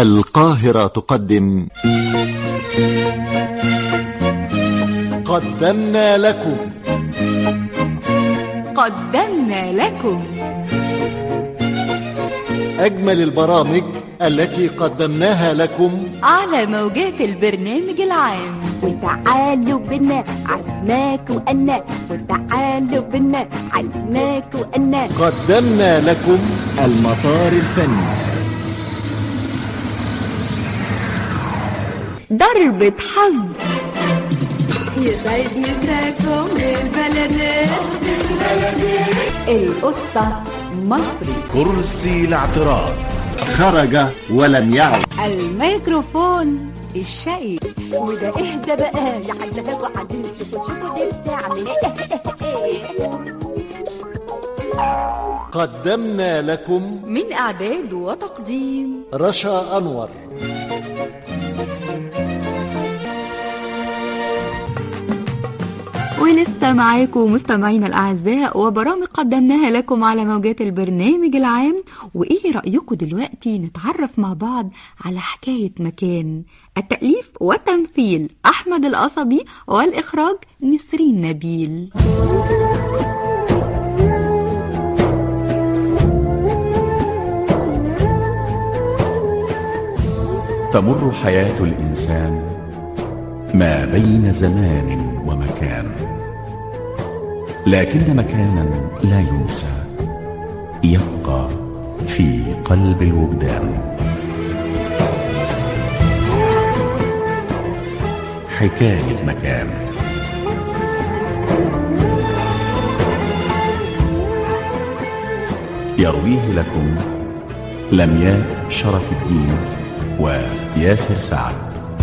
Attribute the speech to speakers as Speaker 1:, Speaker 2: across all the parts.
Speaker 1: القاهرة تقدم قدمنا لكم
Speaker 2: قدمنا لكم
Speaker 1: أجمل البرامج التي قدمناها لكم
Speaker 2: على موجات البرنامج العام
Speaker 3: وتعالوا بنا عرفناك وأنا وتعالوا بنا عرفناك وأنا
Speaker 1: قدمنا لكم المطار الفني
Speaker 2: ضربة حظ
Speaker 3: يسعد مساكم البلد
Speaker 2: القصة مصري
Speaker 1: كرسي الاعتراض خرج ولم يعد
Speaker 2: الميكروفون الشقي
Speaker 3: وده اهدى بقى لعلها وعدين شوفوا شوفوا دي بتعمل ايه
Speaker 1: قدمنا لكم
Speaker 2: من إعداد وتقديم
Speaker 1: رشا أنور
Speaker 2: ولسه معاكم مستمعينا الأعزاء وبرامج قدمناها لكم على موجات البرنامج العام وإيه رأيكم دلوقتي نتعرف مع بعض على حكاية مكان التأليف والتمثيل أحمد القصبي والإخراج نسرين نبيل
Speaker 4: تمر حياة الإنسان ما بين زمان ومكان لكن مكانا لا ينسى يبقى في قلب الوجدان حكاية مكان يرويه لكم لمياء شرف الدين وياسر سعد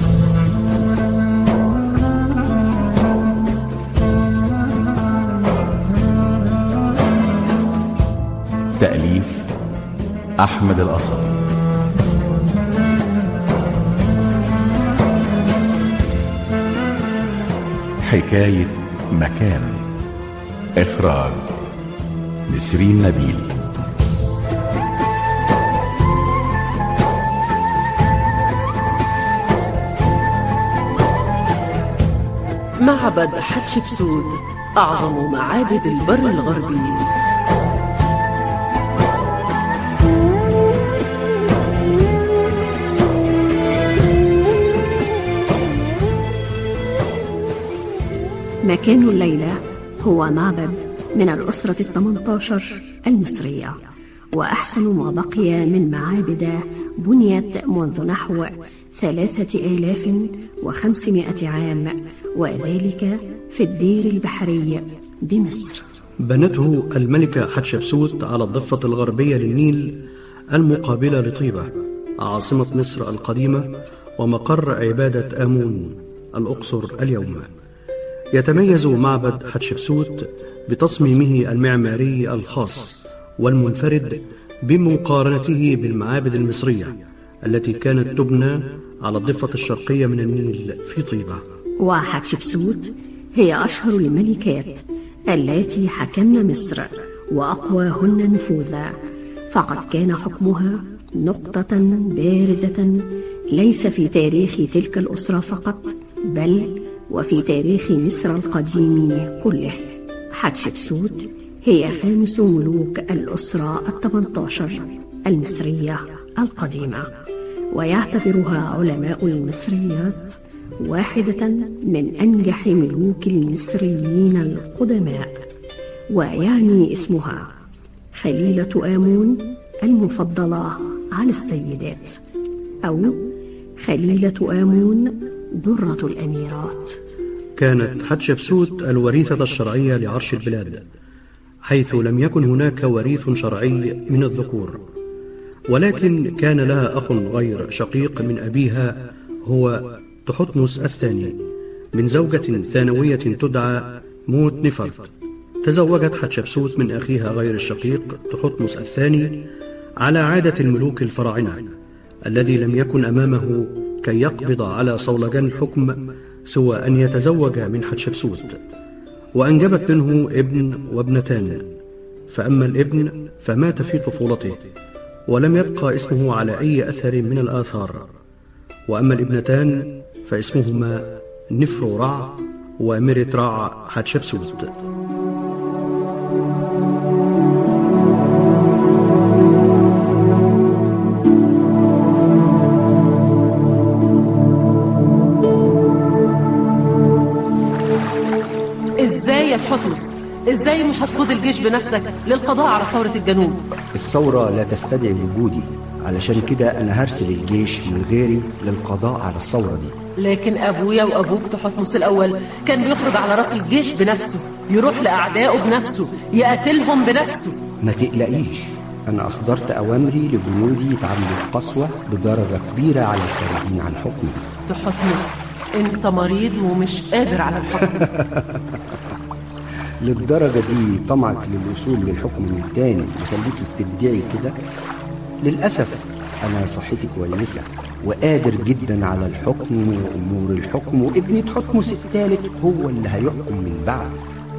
Speaker 4: تأليف أحمد الأصل حكاية مكان إخراج نسرين نبيل
Speaker 5: معبد حتشبسوت أعظم معابد البر الغربي
Speaker 6: مكان الليلة هو معبد من الأسرة الثمنتاشر المصرية وأحسن ما بقي من معابد بنيت منذ نحو ثلاثة آلاف وخمسمائة عام وذلك في الدير البحري بمصر
Speaker 7: بنته الملكة حتشبسوت على الضفة الغربية للنيل المقابلة لطيبة عاصمة مصر القديمة ومقر عبادة آمون الأقصر اليوم يتميز معبد حتشبسوت بتصميمه المعماري الخاص والمنفرد بمقارنته بالمعابد المصرية التي كانت تبنى على الضفة الشرقية من النيل في طيبة
Speaker 6: وحتشبسوت هي أشهر الملكات التي حكمن مصر وأقواهن نفوذا فقد كان حكمها نقطة بارزة ليس في تاريخ تلك الأسرة فقط بل وفي تاريخ مصر القديم كله حتشبسوت هي خامس ملوك الأسرة الثمنتاشر المصرية القديمة ويعتبرها علماء المصريات واحدة من أنجح ملوك المصريين القدماء ويعني اسمها خليلة آمون المفضلة على السيدات أو خليلة آمون درة الأميرات
Speaker 7: كانت حتشبسوت الوريثة الشرعية لعرش البلاد حيث لم يكن هناك وريث شرعي من الذكور ولكن كان لها أخ غير شقيق من أبيها هو تحتمس الثاني من زوجة ثانوية تدعى موت نفرت تزوجت حتشبسوت من أخيها غير الشقيق تحتمس الثاني على عادة الملوك الفراعنة الذي لم يكن أمامه كي يقبض على صولجان الحكم سوى أن يتزوج من حتشبسوت وأنجبت منه ابن وابنتان فأما الابن فمات في طفولته ولم يبقى اسمه على أي أثر من الآثار وأما الابنتان فاسمهما نفرو رع وميرت رع حتشبسوت
Speaker 5: ازاي يا تحتمس ازاي مش هتقود الجيش بنفسك للقضاء على ثورة الجنوب
Speaker 8: الثورة لا تستدعي وجودي علشان كده أنا هرسل الجيش من غيري للقضاء على الثورة دي
Speaker 5: لكن ابويا وابوك تحتمس الاول كان بيخرج على راس الجيش بنفسه يروح لاعدائه بنفسه يقاتلهم بنفسه
Speaker 8: ما تقلقيش أنا أصدرت أوامري لجنودي يتعاملوا القسوة بدرجة كبيرة على الخارجين عن حكمي
Speaker 5: تحتمس انت مريض ومش قادر على الحكم
Speaker 8: للدرجة دي طمعك للوصول للحكم من تاني يخليكي تدعي كده للأسف أنا صحتي كويسة وقادر جدا على الحكم وأمور الحكم وابني تحتمس الثالث هو اللي هيحكم من بعد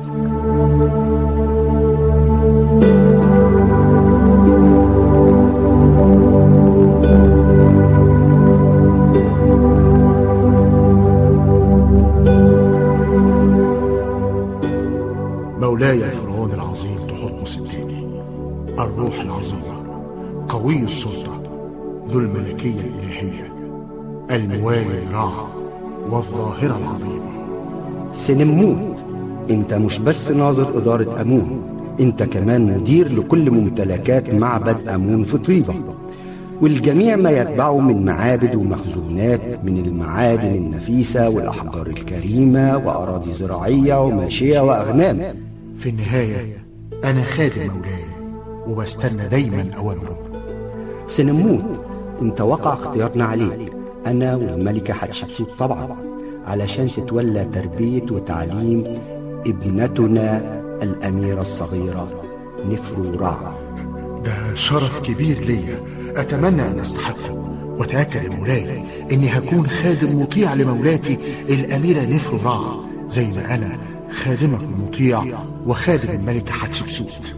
Speaker 9: مولاي الفرعون العظيم تحتمس الثاني الروح العظيمة قوي السلطة ذو الملكية الإلهية الموالي رع والظاهرة العظيمة
Speaker 8: سنموت انت مش بس ناظر إدارة أمون انت كمان مدير لكل ممتلكات معبد أمون في طيبة والجميع ما يتبعه من معابد ومخزونات من المعادن النفيسة والأحجار الكريمة وأراضي زراعية وماشية وأغنام
Speaker 9: في النهاية أنا خادم مولاي وبستنى دايما أوامره
Speaker 8: سنموت انت وقع اختيارنا عليك انا والملكة حتشبسوت طبعا علشان تتولى تربية وتعليم ابنتنا الأميرة الصغيرة نفرو رع
Speaker 9: ده شرف كبير ليا أتمنى أن أستحقه وتأكد يا مولاي إني هكون خادم مطيع لمولاتي الأميرة نفرو رع زي ما أنا خادمك المطيع وخادم الملكة حتشبسوت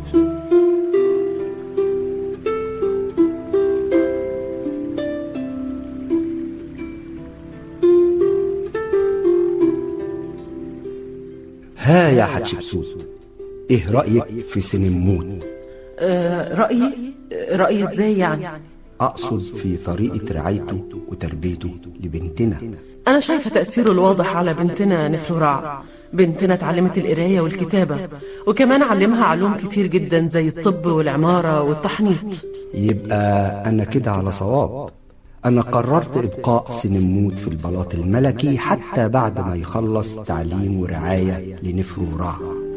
Speaker 8: ها يا حتشبسوت ايه رأيك في سنموت
Speaker 5: آه رأيي رأيي ازاي يعني
Speaker 8: اقصد في طريقة رعايته وتربيته لبنتنا
Speaker 5: أنا شايفة تأثيره الواضح على بنتنا نفلورع بنتنا اتعلمت القراية والكتابة وكمان علمها علوم كتير جدا زي الطب والعمارة والتحنيط
Speaker 8: يبقى انا كده على صواب انا قررت ابقاء سنموت في البلاط الملكي حتى بعد ما يخلص تعليم ورعاية لنفرو رع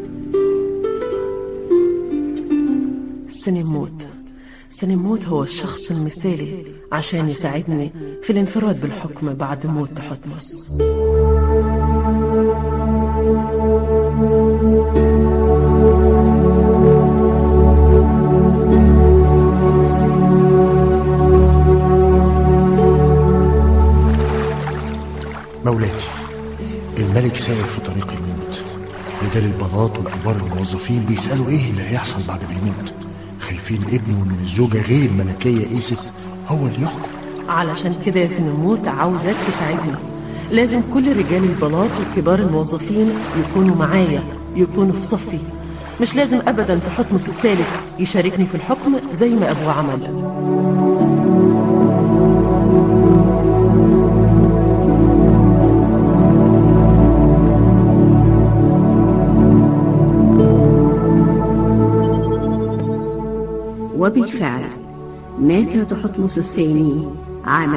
Speaker 5: سنموت سنموت هو الشخص المثالي عشان يساعدني في الانفراد بالحكم بعد موت تحتمس
Speaker 9: مولاتي الملك سائر في طريق الموت رجال البلاط وكبار الموظفين بيسألوا ايه اللي هيحصل بعد ما يموت خايفين ابنه من الزوجة غير الملكية ايست هو اللي يحكم
Speaker 5: علشان كده يا سنموت عاوزاك تساعدني لازم كل رجال البلاط وكبار الموظفين يكونوا معايا يكونوا في صفي مش لازم ابدا تحتمس الثالث يشاركني في الحكم زي ما ابوه عمل
Speaker 6: وبالفعل مات تحتمس الثاني عام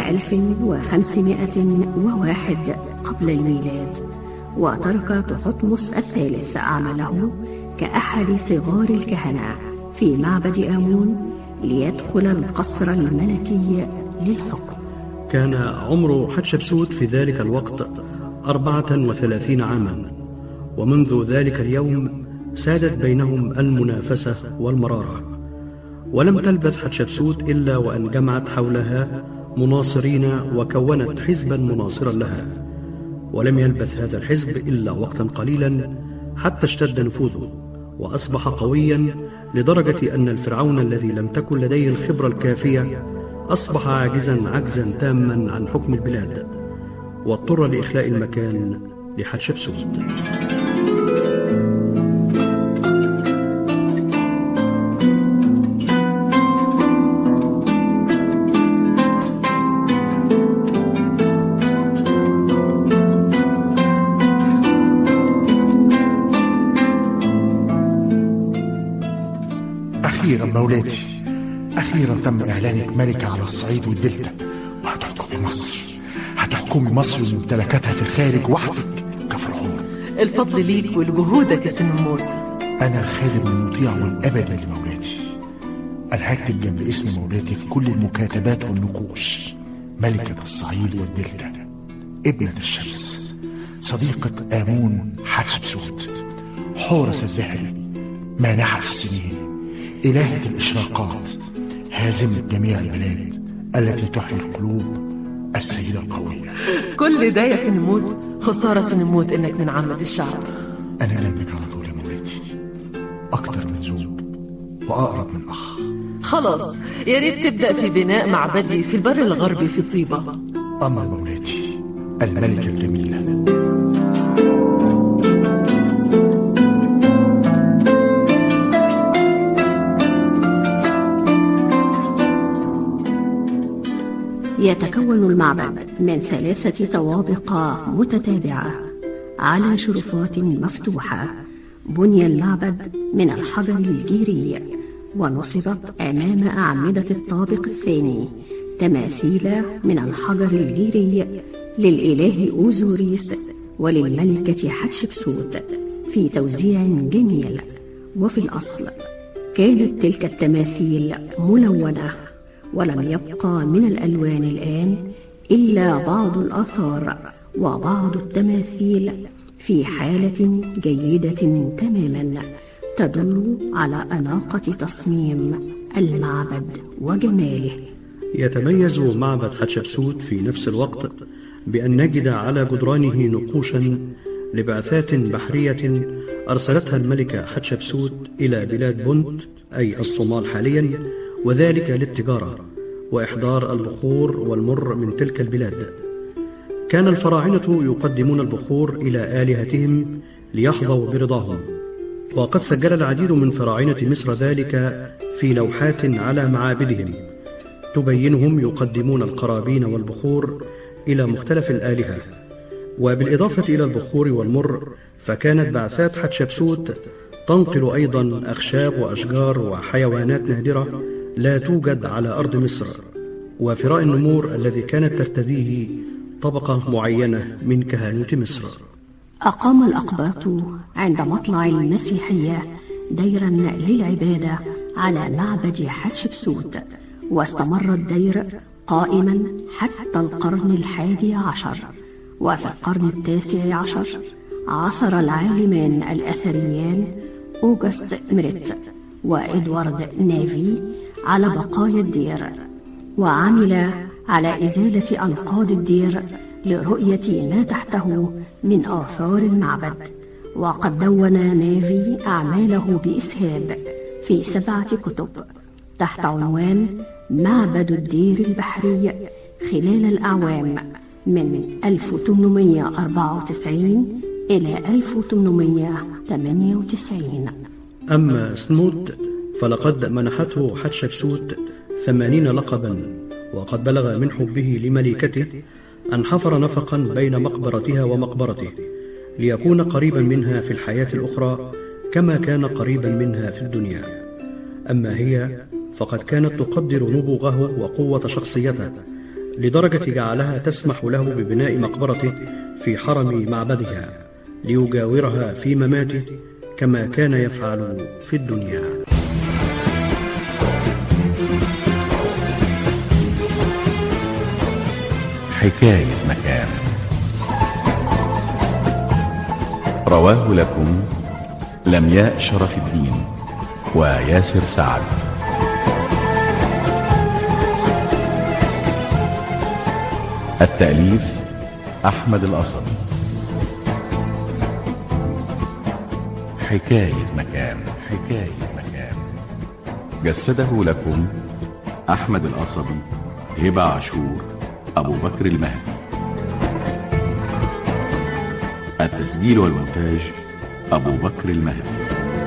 Speaker 6: 1501 قبل الميلاد وترك تحتمس الثالث عمله كأحد صغار الكهنة في معبد آمون ليدخل القصر الملكي للحكم
Speaker 7: كان عمر حتشبسوت في ذلك الوقت أربعة وثلاثين عاما ومنذ ذلك اليوم سادت بينهم المنافسة والمرارة ولم تلبث حتشبسوت إلا وأن جمعت حولها مناصرين وكونت حزبا مناصرا لها ولم يلبث هذا الحزب إلا وقتا قليلا حتى اشتد نفوذه وأصبح قويا لدرجة أن الفرعون الذي لم تكن لديه الخبرة الكافية أصبح عاجزا عجزا تاما عن حكم البلاد واضطر لإخلاء المكان لحتشبسوت
Speaker 9: أخيرا مولاتي أخيرا تم إعلانك ملكة على الصعيد والدلتا وهتحكمي مصر هتحكمي مصر وممتلكاتها في الخارج وحدك كفرعون
Speaker 5: الفضل ليك ولجهودك يا سن الموت
Speaker 9: أنا الخادم المطيع والأبدي لمولاتي أنا هكتب جنب اسم مولاتي في كل المكاتبات والنقوش ملكة الصعيد والدلتا ابنة الشمس صديقة آمون حتشبسوت حورس الذهبي مانحة السنين إلهة الإشراقات هازمة جميع البلاد التي تحيي القلوب السيدة القوية
Speaker 5: كل ده يا سن الموت خسارة سن الموت انك من عامة الشعب
Speaker 9: أنا جنبك على طول يا مولاتي أكتر من زوج وأقرب من أخ
Speaker 5: خلاص يا ريت تبدأ في بناء معبدي في البر الغربي في طيبة
Speaker 9: أمر مولاتي الملكة الجميلة
Speaker 6: يتكون المعبد من ثلاثة طوابق متتابعة على شرفات مفتوحة بني المعبد من الحجر الجيري ونصبت أمام أعمدة الطابق الثاني تماثيل من الحجر الجيري للإله أوزوريس وللملكة حتشبسوت في توزيع جميل وفي الأصل كانت تلك التماثيل ملونة ولم يبقى من الألوان الآن إلا بعض الآثار وبعض التماثيل في حالة جيدة تماما تدل على أناقة تصميم المعبد وجماله
Speaker 7: يتميز معبد حتشبسوت في نفس الوقت بأن نجد على جدرانه نقوشا لبعثات بحرية أرسلتها الملكة حتشبسوت إلى بلاد بنت أي الصومال حاليا وذلك للتجارة وإحضار البخور والمر من تلك البلاد كان الفراعنة يقدمون البخور إلى آلهتهم ليحظوا برضاهم وقد سجل العديد من فراعنة مصر ذلك في لوحات على معابدهم تبينهم يقدمون القرابين والبخور إلى مختلف الآلهة وبالإضافة إلى البخور والمر فكانت بعثات حتشبسوت تنقل أيضا أخشاب وأشجار وحيوانات نادرة لا توجد على أرض مصر وفراء النمور الذي كانت ترتديه طبقة معينة من كهنة مصر
Speaker 6: أقام الأقباط عند مطلع المسيحية ديرا للعبادة على معبد حتشبسوت واستمر الدير قائما حتى القرن الحادي عشر وفي القرن التاسع عشر عثر العالمان الأثريان أوغست ميريت وإدوارد نافي على بقايا الدير وعمل على إزالة أنقاض الدير لرؤية ما تحته من آثار المعبد وقد دون نافي أعماله بإسهاب في سبعة كتب تحت عنوان معبد الدير البحري خلال الأعوام من 1894 إلى 1898
Speaker 7: أما سنوت فلقد منحته حتشبسوت ثمانين لقبا وقد بلغ من حبه لملكته أن حفر نفقا بين مقبرتها ومقبرته ليكون قريبا منها في الحياة الأخرى كما كان قريبا منها في الدنيا أما هي فقد كانت تقدر نبوغه وقوة شخصيته لدرجة جعلها تسمح له ببناء مقبرته في حرم معبدها ليجاورها في مماته كما كان يفعل في الدنيا
Speaker 4: حكاية مكان رواه لكم لمياء شرف الدين وياسر سعد التأليف أحمد الأصلي حكاية مكان حكاية مكان جسده لكم أحمد القصبي هبة عاشور أبو بكر المهدي التسجيل والمونتاج أبو بكر المهدي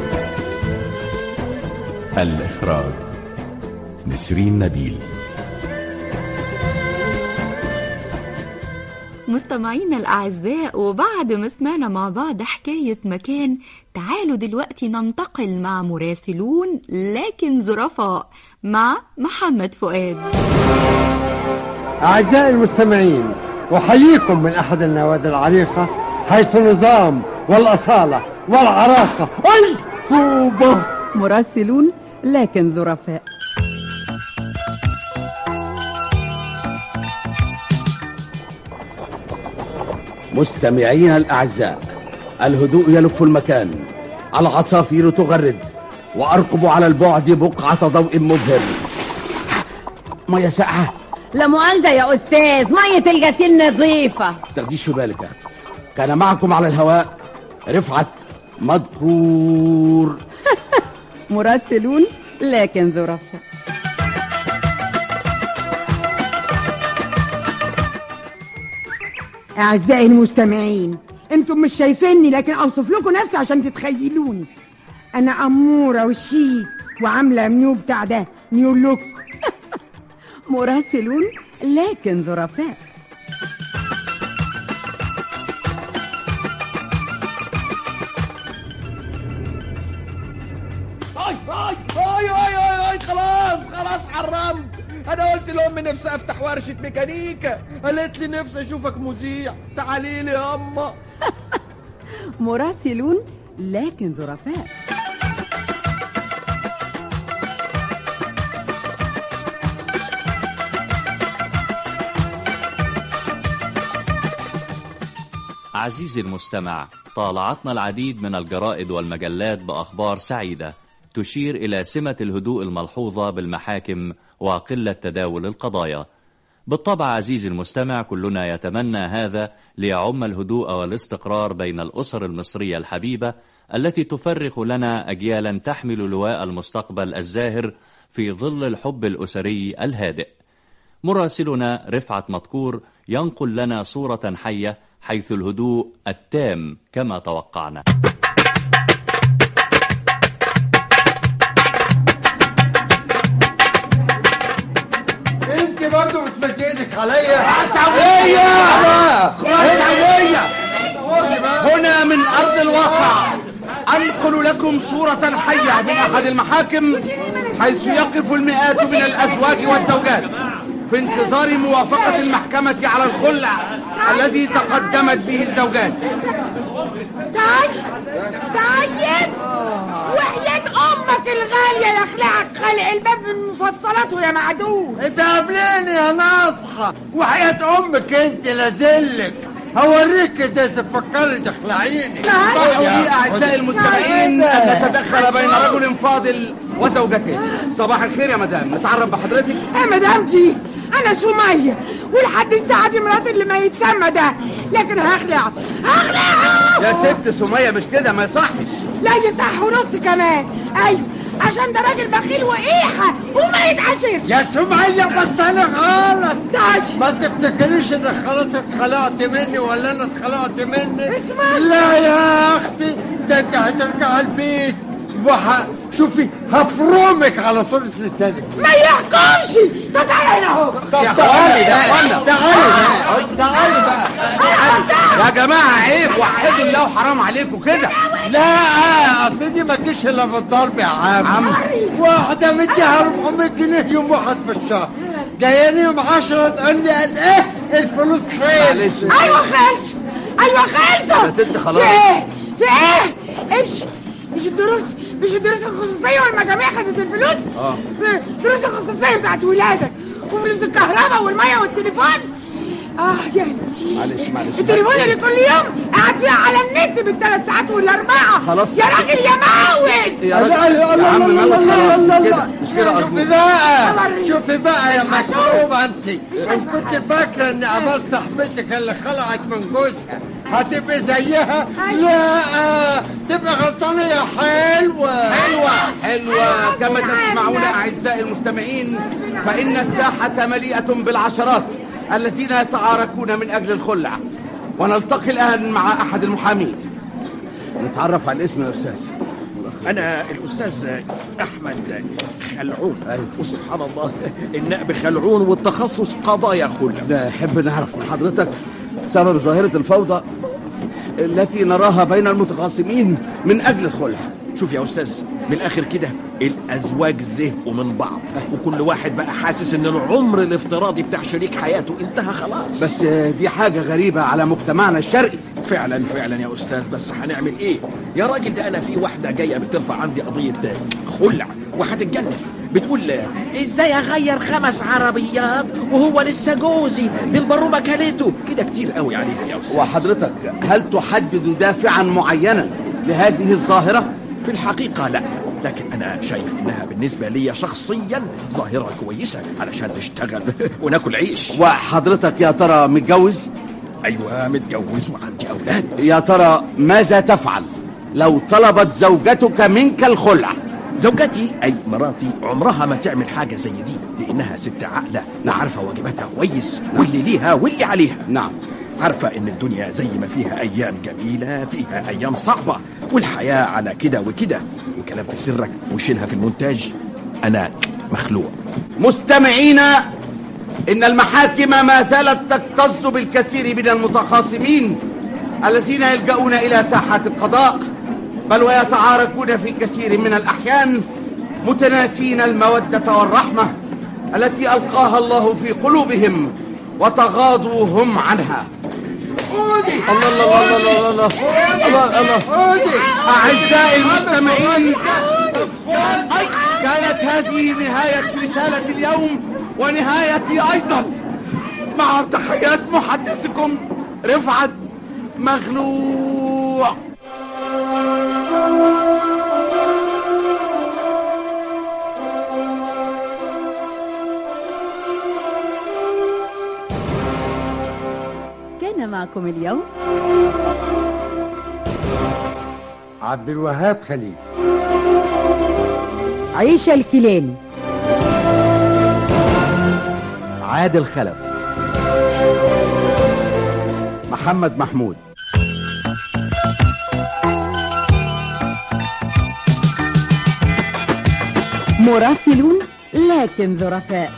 Speaker 4: الإخراج نسرين نبيل
Speaker 2: مستمعينا الأعزاء وبعد ما سمعنا مع بعض حكاية مكان تعالوا دلوقتي ننتقل مع مراسلون لكن ظرفاء مع محمد فؤاد
Speaker 10: أعزائي المستمعين أحييكم من أحد النوادي العريقة حيث النظام والأصالة والعراقة أي طوبة
Speaker 11: مراسلون لكن ظرفاء
Speaker 12: مستمعينا الأعزاء الهدوء يلف المكان العصافير تغرد وأرقب على البعد بقعة ضوء مبهر مية ساقعة
Speaker 3: لا مؤاخذة يا أستاذ مية الغسيل نظيفة
Speaker 12: تاخديش في بالك يا أختي. كان معكم على الهواء رفعت مذكور
Speaker 11: مراسلون لكن ظرفاء
Speaker 13: أعزائي المستمعين انتم مش شايفيني لكن اوصف لكم نفسي عشان تتخيلوني انا اموره وشيك وعامله منيو بتاع ده نيو لوك
Speaker 11: مراسلون لكن ظرفاء
Speaker 14: اي اي اي اي اي اي خلاص خلاص حرمت انا قلت لامي نفسي افتح ورشه ميكانيكا قالت لي نفسي اشوفك مذيع تعالي لي يا اما
Speaker 11: مراسلون لكن ظرفاء
Speaker 15: عزيزي المستمع طالعتنا العديد من الجرائد والمجلات بأخبار سعيدة تشير إلى سمة الهدوء الملحوظة بالمحاكم وقلة تداول القضايا بالطبع عزيزي المستمع كلنا يتمنى هذا ليعم الهدوء والاستقرار بين الأسر المصرية الحبيبة التي تفرخ لنا أجيالا تحمل لواء المستقبل الزاهر في ظل الحب الأسري الهادئ مراسلنا رفعت مذكور ينقل لنا صورة حية حيث الهدوء التام كما توقعنا
Speaker 10: انت برضه بتمد ايدك عليا
Speaker 12: عسوية عسوية هنا من أرض الواقع أنقل لكم صورة حية من أحد المحاكم حيث يقف المئات من الأزواج والزوجات في انتظار موافقة المحكمة على الخلع الذي تقدمت به الزوجات
Speaker 13: سعيد سعيد وحياة امك الغالية يخلعك خلع الباب من مفصلاته يا معدود
Speaker 10: انت قابليني يا ناصحة وحياة امك انت لازلك هوريك ازاي تفكري تخلعيني
Speaker 12: اسمحوا لي أعزائي المستمعين أن نتدخل بين رجل فاضل وزوجته صباح الخير يا مدام نتعرف بحضرتك
Speaker 13: يا مدامتي انا سمية ولحد الساعة دي مراتي اللي ما يتسمى ده لكن هخلع هخلع
Speaker 12: يا ست سمية مش كده ما يصحش
Speaker 13: لا يصح ونص كمان ايوه عشان ده راجل بخيل وقيحة وما يتعاشرش
Speaker 10: يا سمية بس انا غلط
Speaker 13: تعال
Speaker 10: ما تفتكريش انك خلاص اتخلعت مني ولا انا اتخلعت مني
Speaker 13: اسمع
Speaker 10: لا يا اختي ده انت هترجع البيت وح... شوفي هفرمك على طول لسانك
Speaker 13: ما يحكمش طب تعالى هنا اهو
Speaker 10: يا اخواني يا اخواني تعالي بقى تعالي بقى
Speaker 12: يا جماعة عيب وحدوا الله وحرام عليكم كده
Speaker 10: لا اصل دي ما تجيش الا بالضرب يا عم
Speaker 12: عم.
Speaker 10: واحدة مديها 400 جنيه يوم واحد في الشهر جاياني يوم 10 تقول لي قال ايه الفلوس خير
Speaker 12: معلش.
Speaker 13: ايوه خالص ايوه خالص
Speaker 12: يا ست خلاص.
Speaker 13: في ايه في ايه امشي مش الدروس مش الدروس الخصوصية والمجاميع خدت الفلوس
Speaker 12: اه
Speaker 13: الدروس الخصوصية بتاعت ولادك وفلوس الكهرباء والمية والتليفون اه يعني
Speaker 12: معلش معلش
Speaker 13: التليفون اللي كل يوم قاعد فيها على النت بالثلاث ساعات والاربعة
Speaker 12: خلاص.
Speaker 13: يا راجل يا معود
Speaker 12: يا راجل يا عم مالك خلاص مش كده مش كده
Speaker 10: شوفي
Speaker 12: أرجوك
Speaker 10: بقى
Speaker 13: أوريك.
Speaker 10: شوفي بقى يا
Speaker 13: مش
Speaker 10: مسروبة انت ان كنت فاكرة ان عبال صاحبتك اللي خلعت من جوزها هتبقى زيها لا تبقى غلطانة يا حلوة
Speaker 12: حلوة حلوة كما تسمعون أعزائي المستمعين فإن الساحة مليئة بالعشرات الذين يتعاركون من أجل الخلع ونلتقي الآن مع أحد المحامين نتعرف على الاسم يا أستاذ
Speaker 16: أنا الأستاذ أحمد خلعون أيوة. وسبحان الله النائب خلعون والتخصص قضايا خلع
Speaker 12: نحب نعرف من حضرتك سبب ظاهرة الفوضى التي نراها بين المتخاصمين من أجل الخلع
Speaker 16: شوف يا أستاذ من الآخر كده الأزواج زهقوا من بعض وكل واحد بقى حاسس إن العمر الافتراضي بتاع شريك حياته انتهى خلاص
Speaker 12: بس دي حاجة غريبة على مجتمعنا الشرقي
Speaker 16: فعلا فعلا يا أستاذ بس هنعمل إيه يا راجل ده أنا في واحدة جاية بترفع عندي قضية خلع وهتتجنن بتقول ازاي اغير خمس عربيات وهو لسه جوزي دي البرومه كلته كده كتير قوي عليها يا استاذ
Speaker 12: وحضرتك هل تحدد دافعا معينا لهذه الظاهره
Speaker 16: في الحقيقه لا لكن انا شايف انها بالنسبه لي شخصيا ظاهره كويسه علشان نشتغل وناكل عيش
Speaker 12: وحضرتك يا ترى متجوز
Speaker 16: ايوه متجوز وعندي اولاد
Speaker 12: يا ترى ماذا تفعل لو طلبت زوجتك منك الخلع
Speaker 16: زوجتي اي مراتي عمرها ما تعمل حاجة زي دي لانها ست عاقلة لا عارفة واجباتها كويس واللي ليها واللي عليها
Speaker 12: نعم
Speaker 16: عارفة ان الدنيا زي ما فيها ايام جميلة فيها ايام صعبة والحياة على كده وكده وكلام في سرك وشيلها في المونتاج انا مخلوع
Speaker 12: مستمعينا ان المحاكم ما زالت تكتظ بالكثير من المتخاصمين الذين يلجؤون الى ساحات القضاء بل ويتعاركون في كثير من الأحيان متناسين المودة والرحمة التي ألقاها الله في قلوبهم وتغاضوا هم عنها
Speaker 10: أودي
Speaker 12: الله الله الله الله الله الله الله
Speaker 10: أودي
Speaker 12: أعزائي المستمعين كانت هذه نهاية رسالة اليوم ونهايتي أيضا مع تحيات محدثكم رفعت مخلوع
Speaker 11: كان معكم اليوم
Speaker 10: عبد الوهاب خليل
Speaker 11: عيشة الكيلاني
Speaker 16: عادل خلف
Speaker 12: محمد محمود
Speaker 11: مراسلون لكن ظرفاء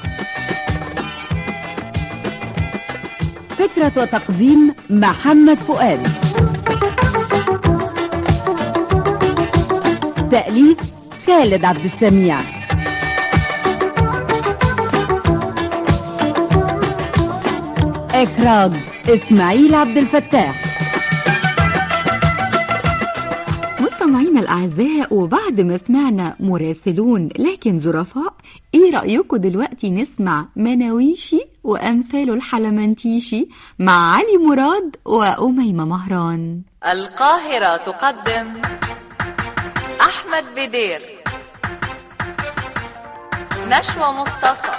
Speaker 11: فكرة وتقديم محمد فؤاد تأليف خالد عبد السميع إخراج إسماعيل عبد الفتاح
Speaker 2: مستمعينا الأعزاء وبعد ما سمعنا مراسلون لكن ظرفاء ايه رأيكم دلوقتي نسمع مناويشي وأمثال الحلمنتيشي مع علي مراد وأميمة مهران
Speaker 17: القاهرة تقدم أحمد بدير نشوى مصطفى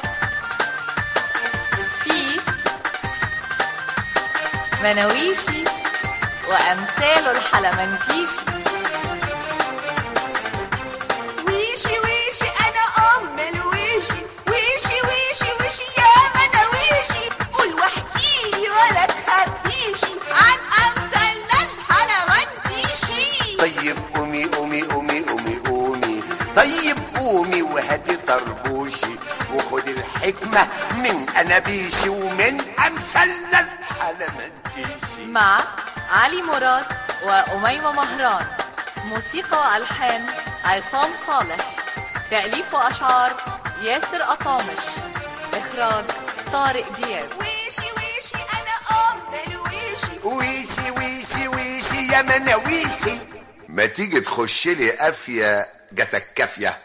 Speaker 17: في مناويشي وأمثال الحلمنتيشي
Speaker 18: ويشي ويشي انا ام الويشي ويشي ويشي ويشي يا مناويشي قول واحكيلي ولا تخبيشي عن امثالنا الحلوانتيشي
Speaker 19: طيب قومي قومي قومي قومي قومي طيب قومي وهاتي طربوشي وخد الحكمة من أنابيشي ومن أمثالنا الحلمنتيشي
Speaker 17: مع علي مراد وأميمة مهران موسيقى وألحان عصام صالح تأليف وأشعار ياسر أطامش إخراج طارق دياب
Speaker 18: ويشي ويشي انا ام الويشي
Speaker 19: ويشي ويشي ويشي يا مناويشي ما تيجي تخش لي قافية جاتك كافية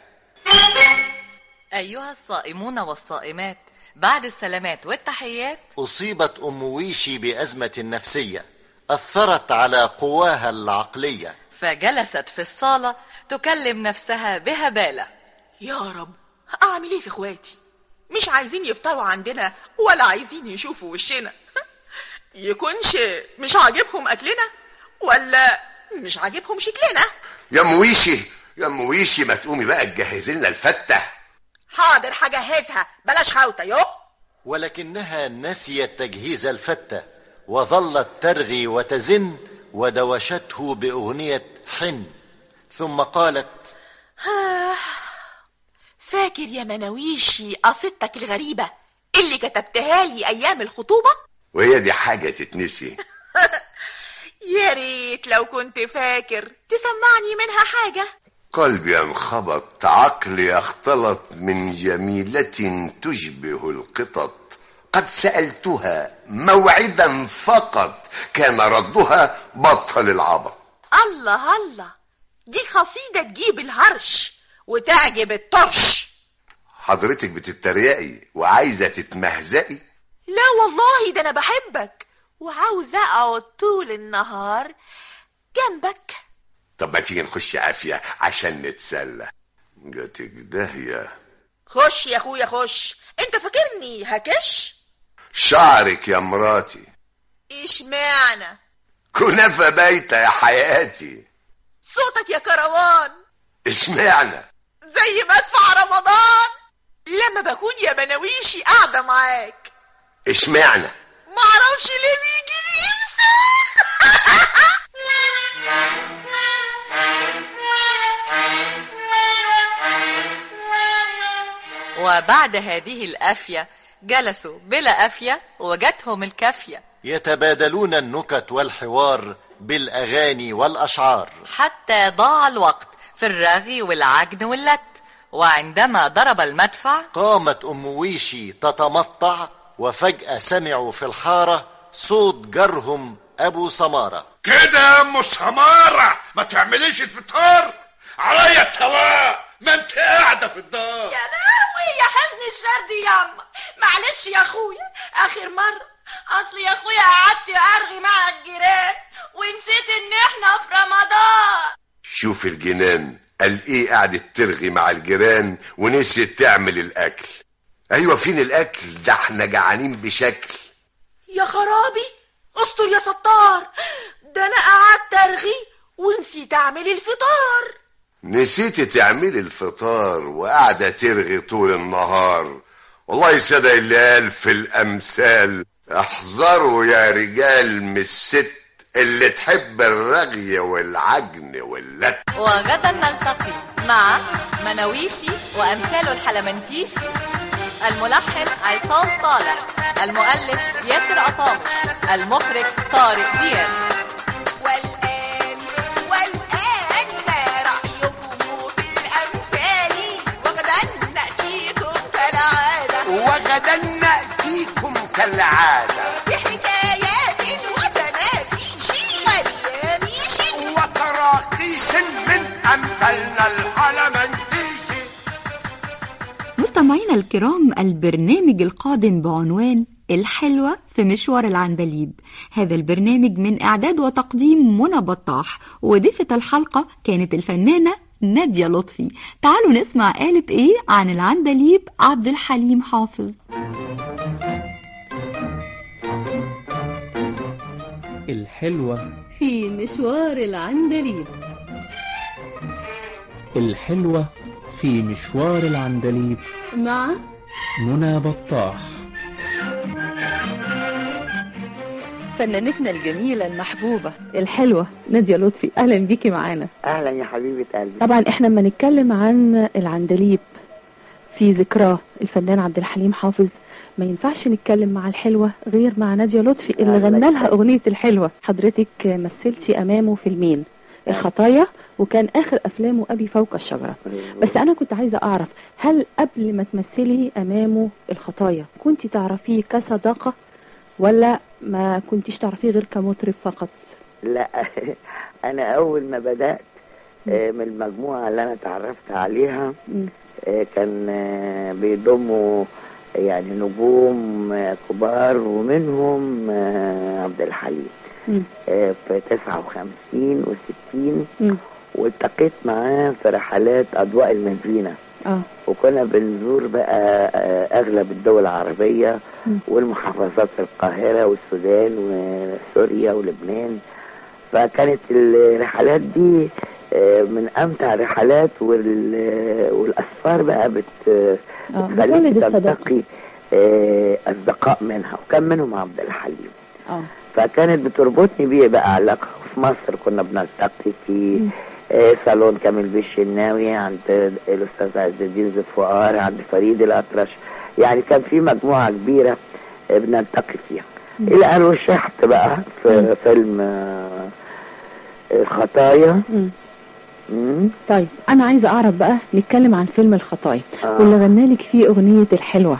Speaker 17: أيها الصائمون والصائمات بعد السلامات والتحيات
Speaker 1: أصيبت أم ويشي بأزمة نفسية أثرت على قواها العقلية
Speaker 17: فجلست في الصالة تكلم نفسها بهبالة
Speaker 20: يا رب اعمل ايه في اخواتي مش عايزين يفطروا عندنا ولا عايزين يشوفوا وشنا يكونش مش عاجبهم اكلنا ولا مش عاجبهم شكلنا
Speaker 19: يا مويشي يا مويشي ما تقومي بقى تجهزي لنا الفتة
Speaker 20: حاضر هجهزها بلاش خوته يو
Speaker 1: ولكنها نسيت تجهيز الفتة وظلت ترغي وتزن ودوشته بأغنية حن ثم قالت
Speaker 20: آه، فاكر يا مناويشي قصيدتك الغريبة اللي كتبتها لي أيام الخطوبة؟
Speaker 19: وهي دي حاجة تتنسي
Speaker 20: يا ريت لو كنت فاكر تسمعني منها حاجة
Speaker 19: قلبي انخبط عقلي اختلط من جميلة تشبه القطط قد سألتها موعدا فقط كان ردها بطل العبط
Speaker 20: الله الله دي قصيدة تجيب الهرش وتعجب الطرش
Speaker 19: حضرتك بتتريقي وعايزة تتمهزقي
Speaker 20: لا والله ده أنا بحبك وعاوزة أقعد طول النهار جنبك
Speaker 19: طب ما تيجي نخش عافية عشان نتسلى جاتك داهية
Speaker 20: خش يا أخويا خش أنت فاكرني هكش؟
Speaker 19: شعرك يا مراتي
Speaker 20: اشمعنى
Speaker 19: كنافة بايتة يا حياتي
Speaker 20: صوتك يا كروان
Speaker 19: اشمعنى
Speaker 20: زي مدفع رمضان لما بكون يا بناويشي قاعدة معاك
Speaker 19: اشمعنى
Speaker 20: معرفش ليه بيجي لي
Speaker 17: وبعد هذه الأفية جلسوا بلا أفية وجتهم الكافية
Speaker 1: يتبادلون النكت والحوار بالأغاني والأشعار
Speaker 17: حتى ضاع الوقت في الرغي والعجن واللت وعندما ضرب المدفع
Speaker 1: قامت أم ويشي تتمطع وفجأة سمعوا في الحارة صوت جرهم أبو سمارة
Speaker 12: كده يا ام سمارة ما تعمليش الفطار عليا الطلاق ما انت قاعدة في الدار
Speaker 18: يا لهوي يا حزن الشر دي ياما معلش يا اخويا اخر مرة اصل يا اخويا قعدت ارغي مع الجيران ونسيت ان احنا في رمضان
Speaker 19: شوف الجنان قال ايه قعدت ترغي مع الجيران ونسيت تعمل الاكل ايوه فين الاكل ده احنا جعانين بشكل
Speaker 20: يا خرابي استر يا ستار ده انا قعدت ارغي ونسيت اعمل الفطار
Speaker 19: نسيتي تعملي الفطار وقاعدة ترغي طول النهار والله سادة اللي قال في الأمثال احذروا يا رجال من الست اللي تحب الرغي والعجن واللت
Speaker 17: وغدا نلتقي مع مناويشي وأمثاله الحلمنتيشي الملحن عصام صالح المؤلف ياسر قطامش المخرج طارق دياب
Speaker 18: والآن والآن ما رأيكم في الأمثال وغدا نأتيكم كالعادة
Speaker 19: وغدا نأتيكم كالعادة
Speaker 18: بحكايات وتناكيش ورياميش
Speaker 19: وتراقيش من أمثالنا الحلمنتيشي
Speaker 2: مستمعينا الكرام البرنامج القادم بعنوان الحلوة في مشوار العندليب هذا البرنامج من إعداد وتقديم منى بطاح وضيفة الحلقة كانت الفنانة نادية لطفي تعالوا نسمع قالت إيه عن العندليب عبد الحليم حافظ
Speaker 21: الحلوة
Speaker 6: في مشوار العندليب
Speaker 21: الحلوة في مشوار العندليب
Speaker 6: مع
Speaker 21: منى بطاح
Speaker 11: فنانتنا الجميلة المحبوبة الحلوة نادية لطفي أهلا بيكي معانا
Speaker 22: اهلا يا حبيبه قلبي
Speaker 11: طبعا احنا لما نتكلم عن العندليب في ذكراه الفنان عبد الحليم حافظ ما ينفعش نتكلم مع الحلوة غير مع نادية لطفي اللي
Speaker 22: الله
Speaker 11: غنى لها
Speaker 22: يخليك.
Speaker 11: أغنية الحلوة حضرتك مثلتي أمامه فيلمين الخطايا وكان آخر أفلامه أبي فوق الشجرة بس أنا كنت عايزة أعرف هل قبل ما تمثلي أمامه الخطايا كنت تعرفيه كصداقة ولا ما كنتيش تعرفيه غير كمطرب فقط
Speaker 22: لا انا اول ما بدات آه، من المجموعه اللي انا تعرفت عليها آه، كان آه، بيضموا يعني نجوم آه، كبار ومنهم آه، عبد الحليم
Speaker 11: مم.
Speaker 22: آه، في 59 و60
Speaker 11: مم.
Speaker 22: والتقيت معاه في رحلات اضواء المدينه
Speaker 11: اه
Speaker 22: وكنا بنزور بقى آه، اغلب الدول العربيه
Speaker 11: مم.
Speaker 22: والمحافظات في القاهره والسودان وسوريا ولبنان فكانت الرحلات دي آه، من امتع الرحلات وال- والاسفار بقى بت
Speaker 11: اه
Speaker 22: بتخليك
Speaker 11: بتولد الصداقة
Speaker 22: تلتقي آه، اصدقاء منها وكان منهم عبد الحليم
Speaker 11: اه
Speaker 22: فكانت بتربطني بيه بقى علاقة في مصر كنا بنلتقي في آه، صالون كامل بيه الشناوي عند الأستاذ عز الدين زفوار عند فريد الأطرش يعني كان في مجموعة كبيرة آه، بنلتقي فيها إلى أن رشحت بقى في فيلم آه، الخطايا
Speaker 11: مم.
Speaker 22: مم.
Speaker 11: طيب انا عايزه اعرف بقى نتكلم عن فيلم الخطايا
Speaker 22: آه.
Speaker 11: واللي غنالك فيه اغنيه الحلوه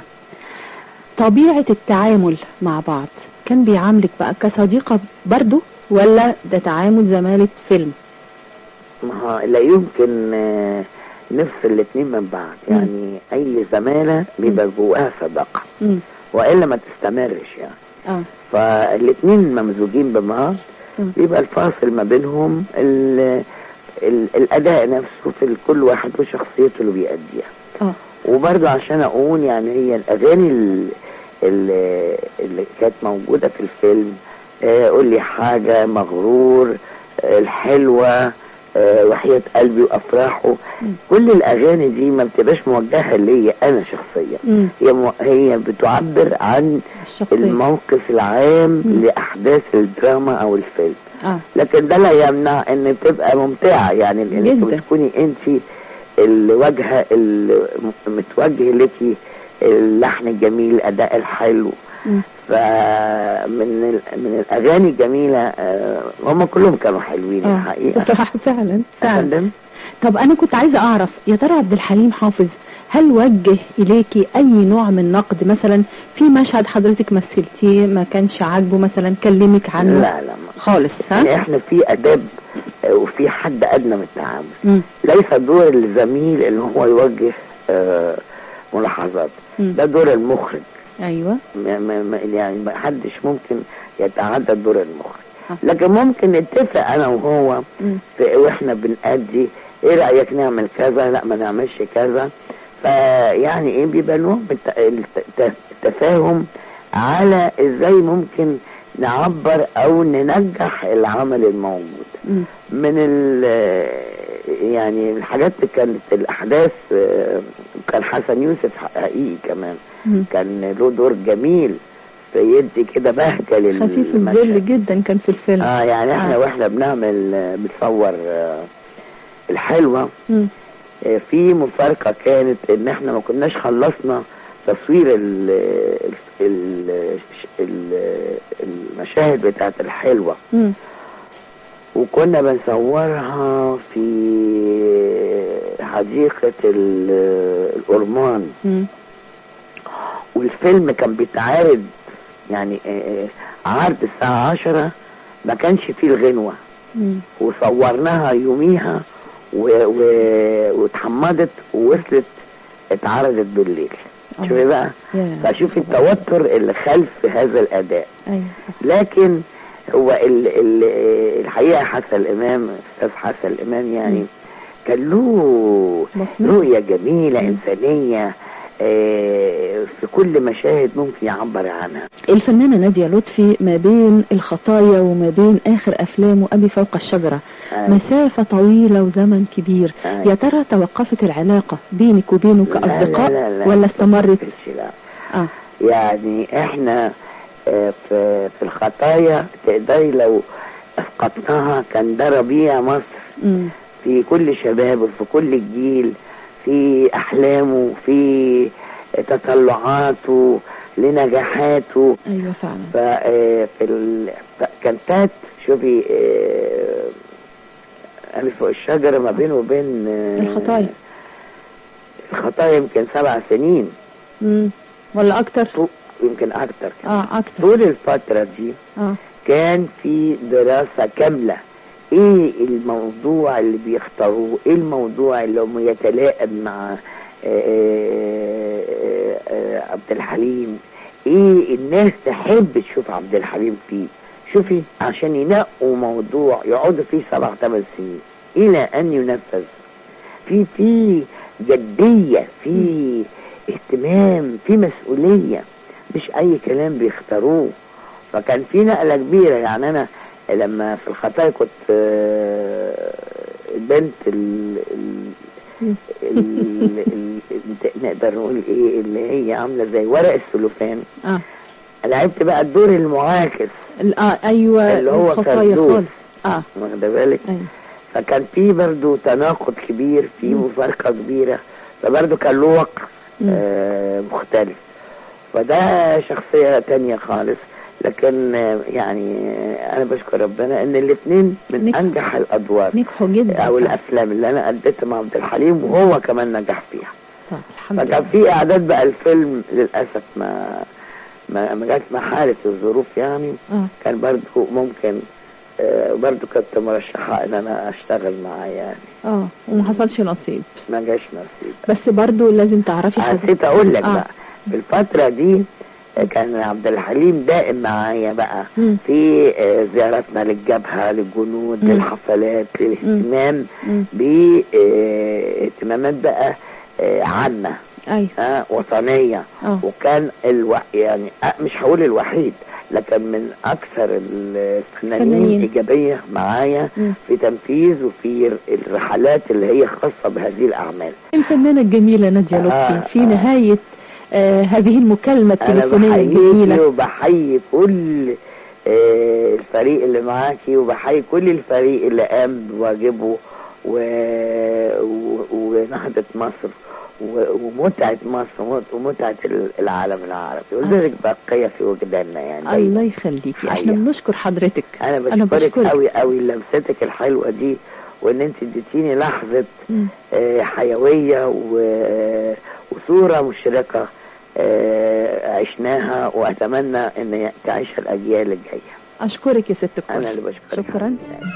Speaker 11: طبيعه التعامل مع بعض كان بيعاملك بقى كصديقه برضو ولا ده تعامل زماله فيلم
Speaker 22: ما هو لا يمكن آه، نفصل الاتنين من بعض يعني أي زمالة بيبقى جواها صداقة
Speaker 11: مم.
Speaker 22: وإلا ما تستمرش يعني
Speaker 11: اه
Speaker 22: فالاثنين ممزوجين ببعض
Speaker 11: مم.
Speaker 22: يبقى الفاصل ما بينهم ال ال الاداء نفسه في كل واحد وشخصيته اللي بيأديها
Speaker 11: اه
Speaker 22: وبرضه عشان اقول يعني هي الاغاني ال- ال- اللي كانت موجوده في الفيلم آه، قول لي حاجه مغرور آه، الحلوه آه، وحياة قلبي وافراحه كل الاغاني دي ما بتبقاش موجهه ليا انا شخصيا
Speaker 11: مم.
Speaker 22: هي مو- هي بتعبر عن الموقف العام لاحداث الدراما او الفيلم
Speaker 11: اه
Speaker 22: لكن ده لا يمنع ان تبقى ممتعه يعني انك
Speaker 11: جدا.
Speaker 22: بتكوني انت الواجهه المتوجه لك اللحن الجميل الاداء الحلو
Speaker 11: مم.
Speaker 22: فمن ال- من الاغاني الجميله آه، هم كلهم كانوا حلوين
Speaker 11: آه.
Speaker 22: الحقيقه
Speaker 11: بصراحه فعلا فعلا
Speaker 22: فندم؟
Speaker 11: طب انا كنت عايزه اعرف يا ترى عبد الحليم حافظ هل وجه اليكي اي نوع من نقد مثلا في مشهد حضرتك مثلتيه ما كانش عاجبه مثلا كلمك عنه
Speaker 22: لا لا ما-
Speaker 11: خالص
Speaker 22: يعني
Speaker 11: ها
Speaker 22: احنا في اداب آه، وفي حد ادنى من التعامل
Speaker 11: مم.
Speaker 22: ليس دور الزميل ان هو يوجه آه، ملاحظات
Speaker 11: مم.
Speaker 22: ده دور المخرج
Speaker 11: ايوه
Speaker 22: ما ما ما- يعني ما حدش ممكن يتعدى دور المخرج لكن ممكن نتفق انا وهو
Speaker 11: مم.
Speaker 22: في واحنا بنأدي ايه رأيك نعمل كذا لا ما نعملش كذا فيعني ايه بيبقى نوع من الت- الت- التفاهم على ازاي ممكن نعبر او ننجح العمل الموجود
Speaker 11: مم.
Speaker 22: من ال يعني الحاجات اللي كانت الاحداث آه، كان حسن يوسف حقيقي كمان
Speaker 11: مم.
Speaker 22: كان له دور جميل فيدي كده بهجه لل
Speaker 11: خفيف الظل جدا كان في الفيلم
Speaker 22: اه يعني احنا
Speaker 11: آه.
Speaker 22: واحنا بنعمل آه، بنصور آه، الحلوه
Speaker 11: مم.
Speaker 22: آه، في مفارقه كانت ان احنا ما كناش خلصنا تصوير ال ال ال المشاهد بتاعت الحلوه
Speaker 11: مم.
Speaker 22: وكنا بنصورها في حديقة ال- الأورمان
Speaker 11: مم.
Speaker 22: والفيلم كان بيتعرض يعني آه، آه، عرض الساعة عشرة ما كانش فيه الغنوة
Speaker 11: مم.
Speaker 22: وصورناها يوميها و... و... واتحمضت ووصلت اتعرضت بالليل
Speaker 11: آه.
Speaker 22: شوفي بقى
Speaker 11: يا.
Speaker 22: فشوفي التوتر اللي خلف هذا الأداء
Speaker 11: ايوه
Speaker 22: لكن هو ال ال الحقيقه حسن الامام استاذ حسن الامام يعني كان له
Speaker 11: بصمة.
Speaker 22: رؤيه جميله انسانيه آه، في كل مشاهد ممكن يعبر عنها
Speaker 11: الفنانة نادية لطفي ما بين الخطايا وما بين آخر أفلامه أبي فوق الشجرة
Speaker 22: أيوة.
Speaker 11: مسافة طويلة وزمن كبير
Speaker 22: أيوة.
Speaker 11: يا ترى توقفت العلاقة بينك وبينه
Speaker 22: لا،
Speaker 11: كأصدقاء
Speaker 22: لا، لا،
Speaker 11: ولا استمرت؟
Speaker 22: لا
Speaker 11: آه.
Speaker 22: يعني احنا آه، في في الخطايا تقدري لو اسقطناها كان ده ربيع مصر
Speaker 11: مم.
Speaker 22: في كل شبابه في كل جيل في احلامه في تطلعاته لنجاحاته
Speaker 11: أيوة فعلا
Speaker 22: ف آه، في ال... ف- كان تات شوفي آه، ألف فوق الشجرة ما بينه وبين آه،
Speaker 11: الخطايا
Speaker 22: الخطايا يمكن سبع سنين
Speaker 11: مم. ولا أكتر؟
Speaker 22: يمكن أكتر
Speaker 11: آه أكتر
Speaker 22: طول الفترة دي
Speaker 11: آه
Speaker 22: كان في دراسة كاملة ايه الموضوع اللي بيختاروه ايه الموضوع اللي هم يتلائم مع آه، آه، آه، عبد الحليم ايه الناس تحب تشوف عبد الحليم فيه شوفي عشان ينقوا موضوع يقعدوا فيه سبع ثمان سنين الى ان ينفذ في في جدية في اهتمام في مسؤولية مش أي كلام بيختاروه فكان في نقلة كبيرة يعني أنا لما في الخطايا كنت آه، البنت ال ال ال- ال- ال- نقدر نقول ايه اللي هي عامله زي ورق السلوفان
Speaker 11: اه
Speaker 22: لعبت بقى الدور المعاكس
Speaker 11: ال- اه ايوه
Speaker 22: اللي هو
Speaker 11: الخطايا
Speaker 22: كردوس.
Speaker 11: خالص اه
Speaker 22: واخده بالك
Speaker 11: أيوة.
Speaker 22: فكان في برضو تناقض كبير في مفارقه كبيره فبرضو كان له وقع آه مختلف فده شخصيه تانية خالص لكن آه، يعني آه، انا بشكر ربنا ان الاثنين من انجح الادوار
Speaker 11: نجحوا جدا
Speaker 22: او الافلام اللي انا اديتها مع عبد الحليم وهو كمان نجح فيها
Speaker 11: طب الحمد
Speaker 22: فكان
Speaker 11: لله
Speaker 22: في اعداد بقى الفيلم للاسف ما ما ما جاتش مع حاله الظروف يعني
Speaker 11: اه
Speaker 22: كان برضو ممكن آه، برضو كنت مرشحة ان انا اشتغل معاه يعني
Speaker 11: اه وما حصلش نصيب
Speaker 22: ما جاش نصيب
Speaker 11: بس برضو لازم تعرفي حاجة.
Speaker 22: نسيت اقول لك
Speaker 11: آه.
Speaker 22: بقى في الفترة دي آه، كان عبد الحليم دائم معايا بقى
Speaker 11: مم.
Speaker 22: في آه، زياراتنا للجبهة للجنود
Speaker 11: مم.
Speaker 22: للحفلات للاهتمام
Speaker 11: مم.
Speaker 22: باهتمامات بقى آه، عامة
Speaker 11: ايوه
Speaker 22: آه وطنية
Speaker 11: اه
Speaker 22: وكان الو... يعني آه، مش هقول الوحيد لكن من اكثر الفنانين
Speaker 11: فنانين.
Speaker 22: ايجابيه معايا
Speaker 11: مم.
Speaker 22: في تنفيذ وفي الرحلات اللي هي خاصه بهذه الاعمال
Speaker 11: الفنانة الجميلة نادية لطفي
Speaker 22: آه،
Speaker 11: في نهاية آه هذه المكالمة
Speaker 22: انا
Speaker 11: التليفونية
Speaker 22: بحييكي
Speaker 11: الجميلة
Speaker 22: وبحيي كل آه، الفريق اللي معاكي وبحيي كل الفريق اللي قام بواجبه و... و... ونهضة مصر و... ومتعة مصر ومت- ومتعة ال- العالم العربي ولذلك باقية في وجداننا يعني دايماً.
Speaker 11: الله يخليكي احنا
Speaker 22: حقيقة.
Speaker 11: بنشكر حضرتك
Speaker 22: انا
Speaker 11: أنا
Speaker 22: بشكرك
Speaker 11: بشكرك.
Speaker 22: قوي قوي لمستك الحلوه دي وان انت اديتيني لحظه
Speaker 11: مم.
Speaker 22: آه، حيويه و- وصوره مشرقه آه، عشناها واتمنى ان تعيشها الاجيال الجايه
Speaker 11: اشكرك يا ست الكل
Speaker 22: انا اللي بشكرك
Speaker 11: شكرا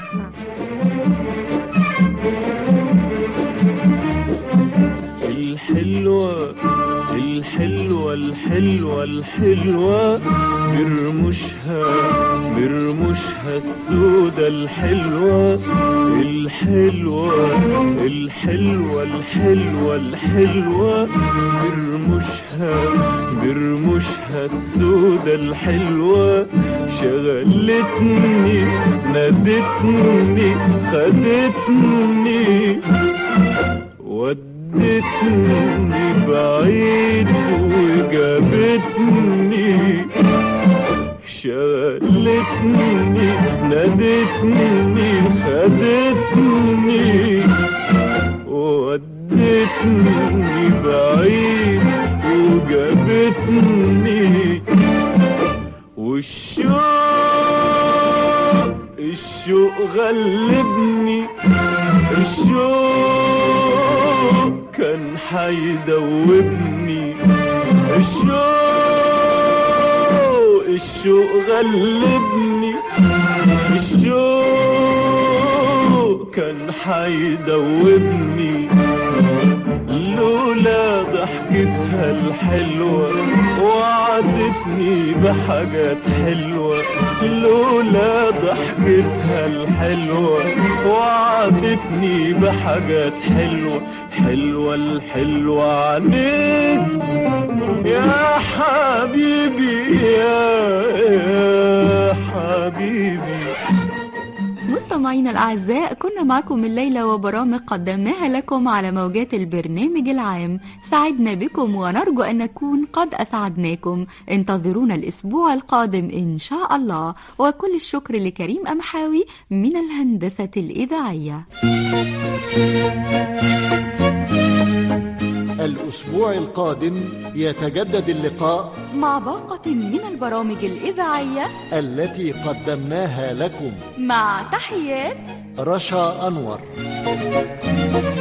Speaker 5: الحلوة الحلوة الحلوة الحلوة برمشها برمشها السودة الحلوة الحلوة الحلوة الحلوة الحلوة برمشها برمشها السودة الحلوة شغلتني نادتني خدتني ودتني بعيد وجابتني شغلتني نادتني خدتني ودتني بعيد وجابتني والشوق الشوق غلبني الشوق كان حيدوبني الشوق الشوق غلبني الشوق كان حيدوبني لولا ضحكتها الحلوة وعدتني بحاجات حلوة لولا ضحكتها الحلوة وعدتني بحاجات حلوة حلوة الحلوة عنيك يا حبيبي يا, يا حبيبي
Speaker 2: مستمعينا الأعزاء كنا معكم الليلة وبرامج قدمناها لكم على موجات البرنامج العام سعدنا بكم ونرجو أن نكون قد أسعدناكم انتظرونا الأسبوع القادم إن شاء الله وكل الشكر لكريم أمحاوي من الهندسة الإذاعية
Speaker 1: الأسبوع القادم يتجدد اللقاء
Speaker 2: مع باقة من البرامج الإذاعية
Speaker 1: التي قدمناها لكم
Speaker 2: مع تحيات
Speaker 1: رشا أنور